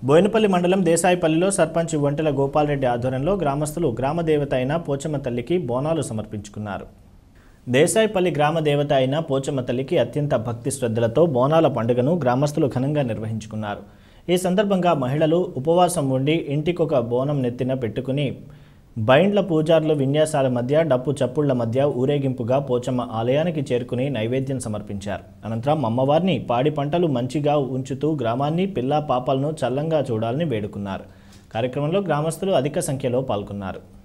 బోయినపల్లి మండలం దేశాయిపల్లిలో సర్పంచ్ ఒంటెల గోపాల్రెడ్డి ఆధ్వర్యంలో గ్రామస్తులు గ్రామ దేవత అయిన పోచమ్మ తల్లికి బోనాలు సమర్పించుకున్నారు దేశాయిపల్లి గ్రామ దేవత అయిన పోచమ్మ తల్లికి అత్యంత భక్తి శ్రద్ధలతో బోనాల పండుగను గ్రామస్తులు ఘనంగా నిర్వహించుకున్నారు ఈ సందర్భంగా మహిళలు ఉపవాసం ఉండి ఇంటికొక బోనం నెత్తిన పెట్టుకుని బైండ్ల పూజార్లు విన్యాసాల మధ్య డప్పు చప్పుళ్ల మధ్య ఊరేగింపుగా పోచమ్మ ఆలయానికి చేరుకుని నైవేద్యం సమర్పించారు అనంతరం అమ్మవారిని పాడి పంటలు మంచిగా ఉంచుతూ గ్రామాన్ని పిల్లా పాపాలను చల్లంగా చూడాలని వేడుకున్నారు కార్యక్రమంలో గ్రామస్తులు అధిక సంఖ్యలో పాల్గొన్నారు